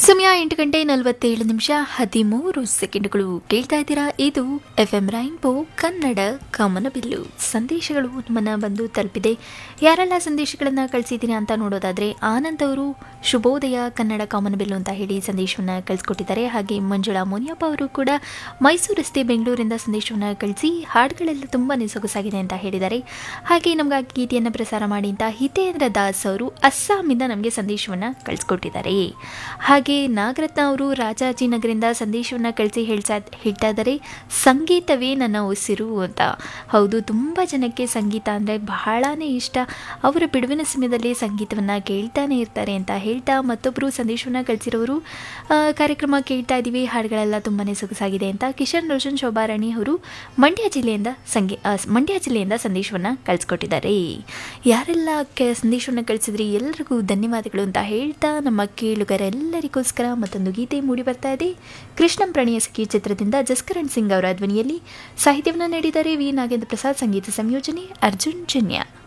ಸಮಯ ಎಂಟು ಗಂಟೆ ನಲವತ್ತೇಳು ನಿಮಿಷ ಹದಿಮೂರು ಸೆಕೆಂಡ್ಗಳು ಕೇಳ್ತಾ ಇದ್ದೀರಾ ಇದು ಎಫ್ ಎಂ ರೈನ್ಬೋ ಕನ್ನಡ ಕಮನಬಿಲ್ಲು ಸಂದೇಶಗಳು ನಮ್ಮನ್ನ ಬಂದು ತಲುಪಿದೆ ಯಾರೆಲ್ಲ ಸಂದೇಶಗಳನ್ನು ಕಳಿಸಿದ್ದೀನಿ ಅಂತ ನೋಡೋದಾದ್ರೆ ಆನಂದ್ ಅವರು ಶುಭೋದಯ ಕನ್ನಡ ಕಾಮನಬಿಲ್ಲು ಅಂತ ಹೇಳಿ ಸಂದೇಶವನ್ನು ಕಳಿಸ್ಕೊಟ್ಟಿದ್ದಾರೆ ಹಾಗೆ ಮಂಜುಳಾ ಮುನಿಯಪ್ಪ ಅವರು ಕೂಡ ಮೈಸೂರು ರಸ್ತೆ ಬೆಂಗಳೂರಿಂದ ಸಂದೇಶವನ್ನು ಕಳಿಸಿ ಹಾಡುಗಳೆಲ್ಲ ತುಂಬಾ ಸೊಗಸಾಗಿದೆ ಅಂತ ಹೇಳಿದ್ದಾರೆ ಹಾಗೆ ನಮಗಾಗಿ ಗೀತೆಯನ್ನು ಪ್ರಸಾರ ಮಾಡಿ ಅಂತ ಹಿತೇಂದ್ರ ದಾಸ್ ಅವರು ಅಸ್ಸಾಮಿಂದ ನಮಗೆ ಸಂದೇಶವನ್ನು ಕಳಿಸ್ಕೊಟ್ಟಿದ್ದಾರೆ ಹಾಗೆ ನಾಗರತ್ನ ಅವರು ರಾಜಾಜಿನಗರಿಂದ ಸಂದೇಶವನ್ನು ಕಳಿಸಿ ಹೇಳ್ತಾ ಹೇಳ್ತಾ ಇದ್ದಾರೆ ಸಂಗೀತವೇ ನನ್ನ ಉಸಿರು ಅಂತ ಹೌದು ತುಂಬ ಜನಕ್ಕೆ ಸಂಗೀತ ಅಂದರೆ ಬಹಳನೇ ಇಷ್ಟ ಅವರ ಬಿಡುವಿನ ಸಮಯದಲ್ಲಿ ಸಂಗೀತವನ್ನು ಕೇಳ್ತಾನೆ ಇರ್ತಾರೆ ಅಂತ ಹೇಳ್ತಾ ಮತ್ತೊಬ್ಬರು ಸಂದೇಶವನ್ನು ಕಳಿಸಿರೋರು ಆ, ಕಾರ್ಯಕ್ರಮ ಕೇಳ್ತಾ ಇದ್ದೀವಿ ಹಾಡುಗಳೆಲ್ಲ ತುಂಬಾ ಸೊಗಸಾಗಿದೆ ಅಂತ ಕಿಶನ್ ರೋಷನ್ ಶೋಭಾರಾಣಿ ಅವರು ಮಂಡ್ಯ ಜಿಲ್ಲೆಯಿಂದ ಸಂಗೀ ಆ, ಮಂಡ್ಯ ಜಿಲ್ಲೆಯಿಂದ ಸಂದೇಶವನ್ನು ಕಳಿಸ್ಕೊಟ್ಟಿದ್ದಾರೆ ಯಾರೆಲ್ಲ ಕೆ ಸಂದೇಶವನ್ನು ಕಳಿಸಿದ್ರಿ ಎಲ್ಲರಿಗೂ ಧನ್ಯವಾದಗಳು ಅಂತ ಹೇಳ್ತಾ ನಮ್ಮ ಕೇಳುಗರೆಲ್ಲರಿಗೋಸ್ಕರ ಮತ್ತೊಂದು ಗೀತೆ ಮೂಡಿ ಬರ್ತಾ ಇದೆ ಕೃಷ್ಣಂ ಪ್ರಣಯ ಸಖಿ ಚಿತ್ರದಿಂದ ಜಸ್ಕರಣ್ ಸಿಂಗ್ ಅವರ ಧ್ವನಿಯಲ್ಲಿ ಸಾಹಿತ್ಯವನ್ನು ನೀಡಿದ್ದಾರೆ ವಿ ನಾಗೇಂದ್ರ ಪ್ರಸಾದ್ ಸಂಗೀತ ಸಂಯೋಜನೆ ಅರ್ಜುನ್ ಜನ್ಯ